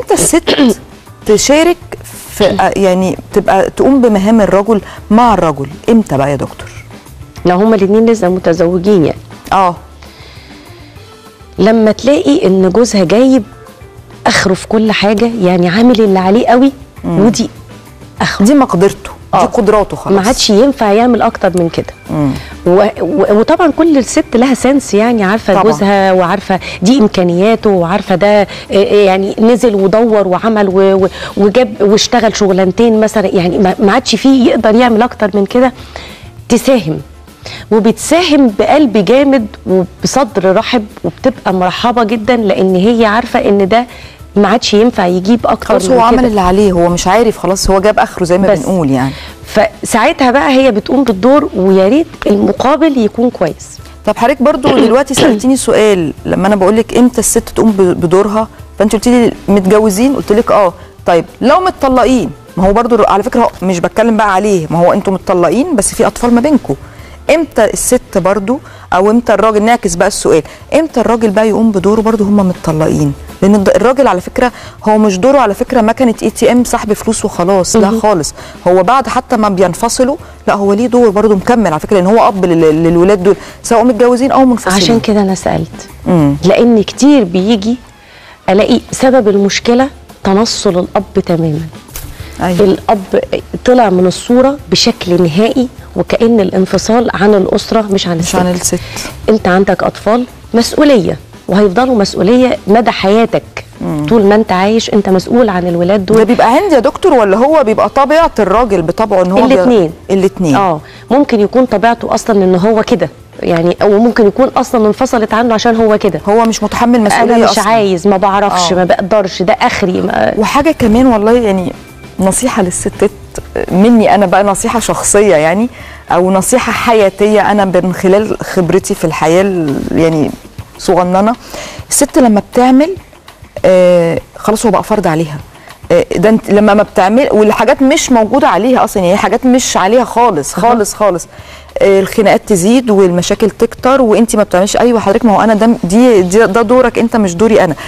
امتى الست تشارك في يعني تبقى تقوم بمهام الرجل مع الرجل امتى بقى يا دكتور لو هما الاثنين لسه متزوجين يعني اه لما تلاقي ان جوزها جايب اخره في كل حاجه يعني عامل اللي عليه قوي ودي اخره دي مقدرته دي آه. قدراته خلاص ما عادش ينفع يعمل اكتر من كده و... و... وطبعا كل ست لها سنس يعني عارفه طبعاً. جوزها وعارفه دي امكانياته وعارفه ده آه، آه، يعني نزل ودور وعمل و... و... وجاب واشتغل شغلانتين مثلا يعني ما ما عادش فيه يقدر يعمل اكتر من كده تساهم وبتساهم بقلب جامد وبصدر رحب وبتبقى مرحبه جدا لان هي عارفه ان ده ما عادش ينفع يجيب اكتر خلاص من هو عمل كده. اللي عليه هو مش عارف خلاص هو جاب اخره زي ما بس. بنقول يعني فساعتها بقى هي بتقوم بالدور ويا ريت المقابل يكون كويس طب حضرتك برضو دلوقتي سالتيني سؤال لما انا بقول لك امتى الست تقوم ب- بدورها فانت قلت لي متجوزين قلت لك اه طيب لو متطلقين ما هو برضو على فكره هو مش بتكلم بقى عليه ما هو انتوا متطلقين بس في اطفال ما بينكم امتى الست برضو او امتى الراجل نعكس بقى السؤال امتى الراجل بقى يقوم بدوره برضو هم متطلقين لان الد- الراجل على فكره هو مش دوره على فكره مكنه اي تي ام سحب فلوس وخلاص لا خالص هو بعد حتى ما بينفصلوا لا هو ليه دور برضو مكمل على فكره لان هو اب لل- للولاد دول سواء متجوزين او منفصلين عشان كده انا سالت مم. لان كتير بيجي الاقي سبب المشكله تنصل الاب تماما ايوه الاب طلع من الصوره بشكل نهائي وكان الانفصال عن الاسره مش عن مش الست عن الست انت عندك اطفال مسؤوليه وهيفضلوا مسؤوليه مدى حياتك طول ما انت عايش انت مسؤول عن الولاد ده دول بيبقى عندي يا دكتور ولا هو بيبقى طبيعه الراجل بطبعه ان هو بي- الاتنين. الاتنين اه ممكن يكون طبيعته اصلا ان هو كده يعني او ممكن يكون اصلا انفصلت عنه عشان هو كده هو مش متحمل مسؤوليه انا مش أصلاً. عايز ما بعرفش آه. ما بقدرش ده اخري ما وحاجه كمان والله يعني نصيحه للستات مني انا بقى نصيحه شخصيه يعني او نصيحه حياتيه انا من خلال خبرتي في الحياه ال- يعني صغننه الست لما بتعمل آه خلاص هو بقى فرض عليها آه، ده انت لما ما بتعمل والحاجات مش موجوده عليها اصلا يعني هي حاجات مش عليها خالص خالص خالص آه، الخناقات تزيد والمشاكل تكتر وانت ما بتعمليش ايوه حضرتك ما هو انا ده دي, دي ده دورك انت مش دوري انا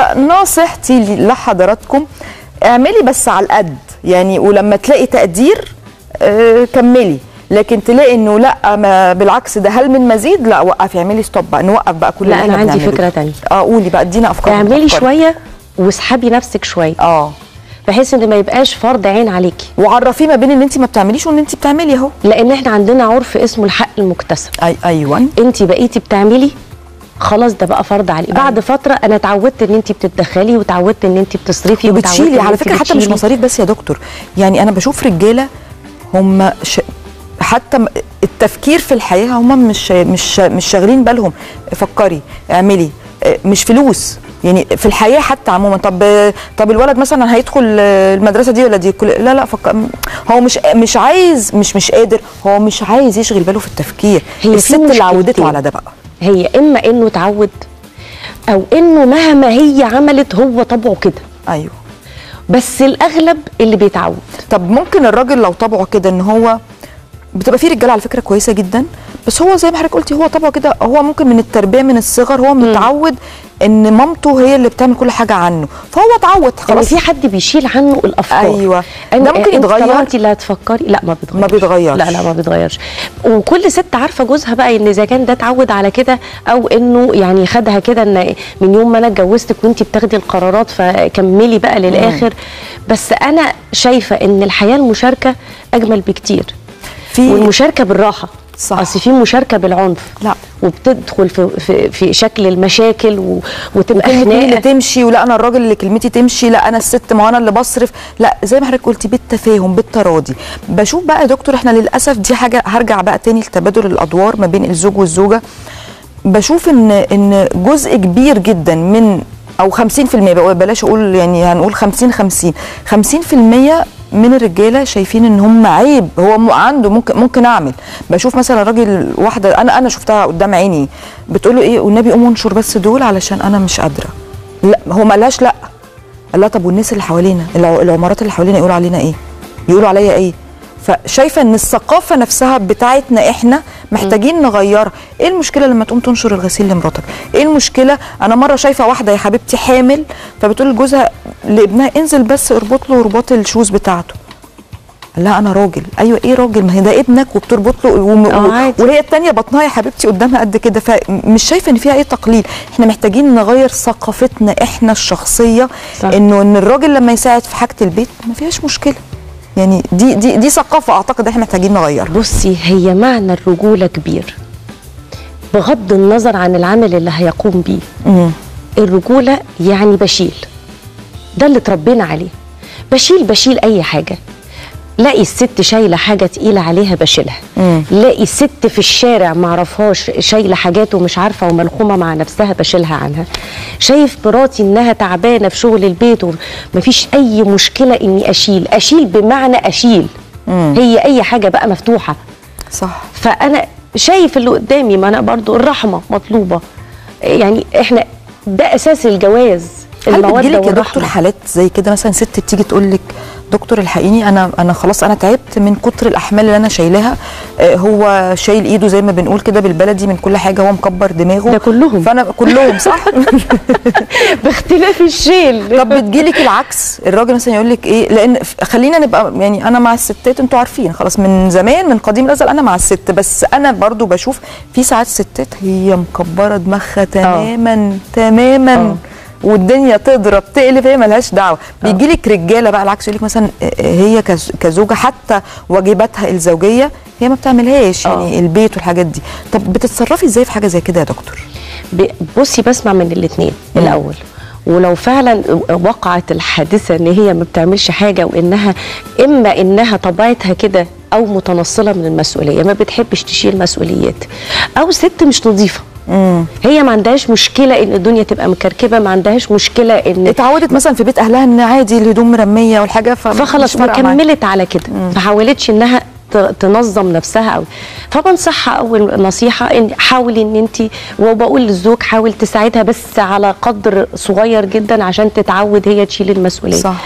فنصيحتي ل- لحضراتكم اعملي بس على القد يعني ولما تلاقي تقدير آه، كملي لكن تلاقي انه لا ما بالعكس ده هل من مزيد لا وقفي اعملي ستوب بقى نوقف بقى كل لا، اللي أنا احنا عندي بنعمله. فكرة تانية. اه قولي بقى ادينا افكار اعملي أفكار. شويه واسحبي نفسك شويه اه بحيث ان ما يبقاش فرض عين عليكي وعرفيه ما بين ان انت ما بتعمليش وان انت بتعملي اهو لان احنا عندنا عرف اسمه الحق المكتسب اي ايوه انت بقيتي بتعملي خلاص ده بقى فرض عليك بعد فتره انا اتعودت ان انت بتتدخلي وتعودت ان انت بتصرفي وتعودت وبتشيلي إن على أنت فكره حتى مش بتشيلي. مصاريف بس يا دكتور يعني انا بشوف رجاله هم ش... حتى م- التفكير في الحياه هم مش مش مش شاغلين بالهم فكري اعملي آه، مش فلوس يعني في الحياه حتى عموما طب طب الولد مثلا هيدخل آه، المدرسه دي ولا دي كل لا لا فك... هو مش مش عايز مش مش قادر هو مش عايز يشغل باله في التفكير هي في الست اللي عودته مشكلتين. على ده بقى هي اما انه اتعود او انه مهما هي عملت هو طبعه كده ايوه بس الاغلب اللي بيتعود طب ممكن الراجل لو طبعه كده ان هو بتبقى في رجاله على فكره كويسه جدا بس هو زي ما حضرتك قلتي هو طبعه كده هو ممكن من التربيه من الصغر هو متعود ان مامته هي اللي بتعمل كل حاجه عنه فهو اتعود يعني خلاص في حد بيشيل عنه الافكار أيوة. أنا- ده ممكن انت يتغير؟ طالما انت اللي هتفكري لا ما بيتغيرش ما بيتغيرش. لا لا ما بيتغيرش وكل ست عارفه جوزها بقى ان اذا كان ده اتعود على كده او انه يعني خدها كده ان من يوم ما انا اتجوزتك وانت بتاخدي القرارات فكملي بقى للاخر بس انا شايفه ان الحياه المشاركه اجمل بكتير في والمشاركه بالراحه صح. اصل في مشاركه بالعنف لا. وبتدخل في في, في شكل المشاكل و... وتبقى كلمة مين اللي خناقه تمشي ولا انا الراجل اللي كلمتي تمشي لا انا الست ما هو انا اللي بصرف لا زي ما حضرتك قلتي بالتفاهم بالتراضي بشوف بقى يا دكتور احنا للاسف دي حاجه هرجع بقى تاني لتبادل الادوار ما بين الزوج والزوجه بشوف ان ان جزء كبير جدا من او 50% بقى بلاش اقول يعني هنقول 50 50 50% من الرجاله شايفين ان هم عيب هو م- عنده ممكن ممكن اعمل بشوف مثلا راجل واحده انا انا شفتها قدام عيني بتقول له ايه والنبي قوم انشر بس دول علشان انا مش قادره لا هو ما قالهاش لا قال لها طب والناس اللي حوالينا الع- العمارات اللي حوالينا يقولوا علينا ايه يقولوا عليا ايه فشايفه ان الثقافه نفسها بتاعتنا احنا محتاجين نغيرها ايه المشكله لما تقوم تنشر الغسيل لمراتك ايه المشكله انا مره شايفه واحده يا حبيبتي حامل فبتقول لجوزها لابنها انزل بس اربط له رباط الشوز بتاعته لا انا راجل ايوه ايه راجل ما هي ده ابنك وبتربط له وم... آه، عادي. وهي التانية بطنها يا حبيبتي قدامها قد كده فمش شايفه ان فيها اي تقليل احنا محتاجين نغير ثقافتنا احنا الشخصيه صح. انه ان الراجل لما يساعد في حاجه البيت ما فيهاش مشكله يعني دي دي دي ثقافه اعتقد احنا محتاجين نغيرها بصي هي معنى الرجوله كبير بغض النظر عن العمل اللي هيقوم بيه مم. الرجوله يعني بشيل ده اللي اتربينا عليه بشيل بشيل اي حاجه لاقي الست شايله حاجه تقيله عليها بشيلها مم. لاقي الست في الشارع معرفهاش شايله حاجات ومش عارفه وملخومه مع نفسها بشيلها عنها شايف مراتي انها تعبانه في شغل البيت ومفيش اي مشكله اني اشيل اشيل بمعنى اشيل مم. هي اي حاجه بقى مفتوحه صح فانا شايف اللي قدامي ما انا برضو الرحمه مطلوبه يعني احنا ده اساس الجواز هل الموده بتجيلك يا دكتور والرحمه حالات زي كده مثلا ست بتيجي تقول لك دكتور الحقيني انا انا خلاص انا تعبت من كتر الاحمال اللي انا شايلاها آه، هو شايل ايده زي ما بنقول كده بالبلدي من كل حاجه هو مكبر دماغه ده كلهم. فانا كلهم صح باختلاف الشيل طب بتجيلك العكس الراجل مثلا يقول لك ايه لان ف- خلينا نبقى يعني انا مع الستات انتوا عارفين خلاص من زمان من قديم الازل انا مع الست بس انا برضو بشوف في ساعات ستات هي مكبره دماغها تماما تماما آه. والدنيا تضرب تقلب هي ملهاش دعوه بيجي لك رجاله بقى العكس يقول لك مثلا آه، هي كز- كزوجه حتى واجباتها الزوجيه هي ما بتعملهاش يعني البيت والحاجات دي طب بتتصرفي ازاي في حاجه زي كده يا دكتور ب- بصي بسمع من الاثنين الاول ولو فعلا وقعت الحادثه ان هي ما بتعملش حاجه وانها اما انها طبيعتها كده او متنصله من المسؤوليه ما بتحبش تشيل مسؤوليات او ست مش نظيفه هي ما عندهاش مشكله ان الدنيا تبقى مكركبه ما عندهاش مشكله ان اتعودت مثلا في بيت اهلها ان عادي الهدوم مرميه والحاجه ف- فخلاص مش فارقة معاها. وكملت على كده ما حاولتش انها ت- تنظم نفسها قوي فبنصحها اول نصيحه ان حاولي ان انت وبقول للزوج حاول تساعدها بس على قدر صغير جدا عشان تتعود هي تشيل المسؤوليه صح.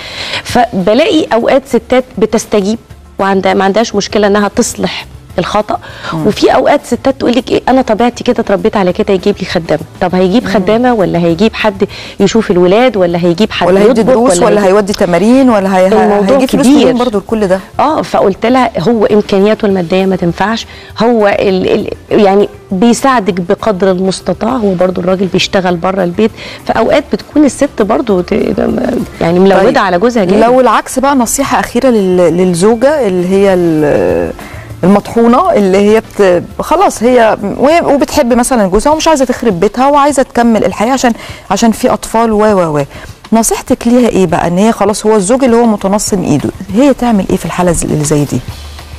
فبلاقي اوقات ستات بتستجيب وعندها ما عندهاش مشكله انها تصلح الخطا وفي اوقات ستات تقول لك ايه انا طبيعتي كده اتربيت على كده يجيب لي خدامه طب هيجيب خدامه ولا هيجيب حد يشوف الولاد ولا هيجيب حد ولا هيدي يطبخ دروس ولا هيجيب- هيودي تمارين ولا هي... الموضوع هيجيب فلوس كبير. منين برضه لكل ده اه فقلت لها هو امكانياته الماديه ما تنفعش هو ال ال يعني بيساعدك بقدر المستطاع هو برضو الراجل بيشتغل بره البيت فاوقات بتكون الست برضو ت- يعني ملوده طيب، على جوزها جامد لو العكس بقى نصيحه اخيره لل... للزوجه اللي هي ال- المطحونه اللي هي بت... خلاص هي وهي- وبتحب مثلا جوزها ومش عايزه تخرب بيتها وعايزه تكمل الحياه عشان عشان في اطفال و و و نصيحتك ليها ايه بقى ان هي خلاص هو الزوج اللي هو متنصم ايده هي تعمل ايه في الحاله زي- اللي زي دي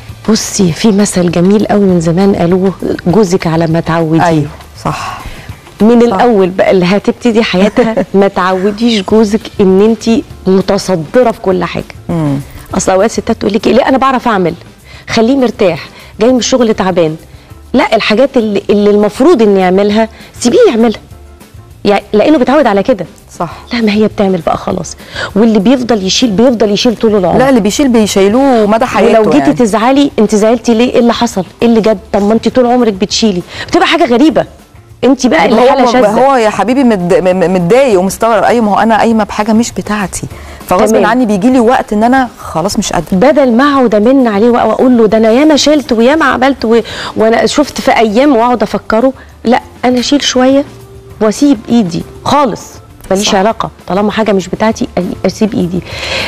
بصي في مثل جميل قوي من زمان قالوه جوزك على ما تعوديه ايوه صح من صح. الاول بقى اللي هتبتدي حياتها ما تعوديش جوزك ان انت متصدره في كل حاجه امم اصل اوقات ستات تقول لك إيه، لا انا بعرف اعمل خليه مرتاح جاي من الشغل تعبان لا الحاجات اللي, اللي المفروض اني اعملها سيبيه يعملها يعني لانه بيتعود على كده صح لا ما هي بتعمل بقى خلاص واللي بيفضل يشيل بيفضل يشيل طول العمر لا اللي بيشيل بيشيلوه مدى حياته ولو جيتي يعني. تزعلي انت زعلتي ليه ايه اللي حصل ايه اللي جد طب ما انت طول عمرك بتشيلي بتبقى حاجه غريبه انت بقى اللي حاله هو شاذه هو يا حبيبي مد- م- م- متضايق ومستغرب ايوه ما هو انا قايمه بحاجه مش بتاعتي فغصب تمام. عني بيجي لي وقت ان انا خلاص مش قادره بدل ما اقعد امن عليه واقول له ده انا ياما شلت وياما عملت و... وانا شفت في ايام واقعد افكره لا انا اشيل شويه واسيب ايدي خالص ماليش صح. علاقه طالما حاجه مش بتاعتي أ- اسيب ايدي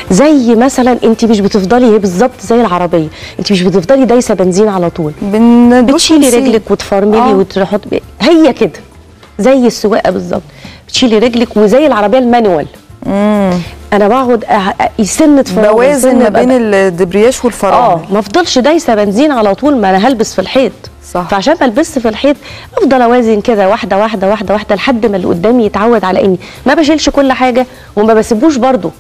زي مثلا انت مش بتفضلي هي بالظبط زي العربيه انت مش بتفضلي دايسه بنزين على طول بندوس بتشيلي ونسيب. رجلك وتفرملي آه. وتحط هي كده زي السواقه بالظبط بتشيلي رجلك وزي العربيه المانوال مم. انا بقعد أ- أ- سنه فراغ بوازن سنة ما بقى- بين الدبرياج اه والفرامل ما افضلش دايسه بنزين على طول ما انا هلبس في الحيط صح. فعشان ما البس في الحيط افضل اوازن كده واحده واحده واحده واحده لحد ما اللي قدامي يتعود على اني ما بشيلش كل حاجه وما بسيبوش برضه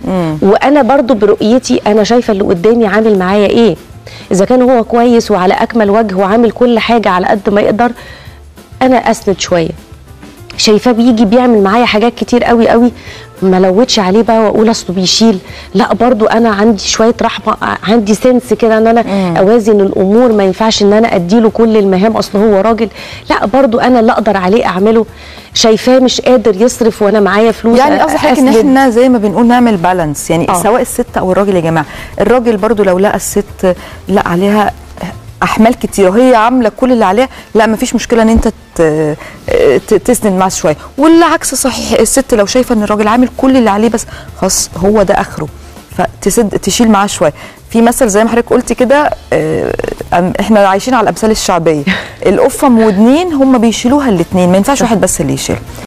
وانا برضه برؤيتي انا شايفه اللي قدامي عامل معايا ايه اذا كان هو كويس وعلى اكمل وجه وعامل كل حاجه على قد ما يقدر انا اسند شويه شايفاه بيجي بيعمل معايا حاجات كتير قوي قوي ما لودش عليه بقى واقول اصله بيشيل لا برضو انا عندي شويه رحمه عندي سنس كده ان انا اوازن الامور ما ينفعش ان انا اديله كل المهام اصل هو راجل لا برضو انا اللي اقدر عليه اعمله شايفاه مش قادر يصرف وانا معايا فلوس يعني قصدي حضرتك ان أسند. احنا زي ما بنقول نعمل بالانس يعني آه. سواء الست او الراجل يا جماعه الراجل برضو لو لقى الست لا عليها احمال كتير وهي عامله كل اللي عليها لا مفيش مشكله ان انت ت- ت- تسند معاه شويه والعكس صحيح الست لو شايفه ان الراجل عامل كل اللي عليه بس خلاص هو ده اخره فتسد تشيل معاه شويه في مثل زي ما حضرتك قلتي كده آه، أم- احنا عايشين على الامثال الشعبيه القفه ودنين هم بيشيلوها الاثنين ما ينفعش واحد بس اللي يشيل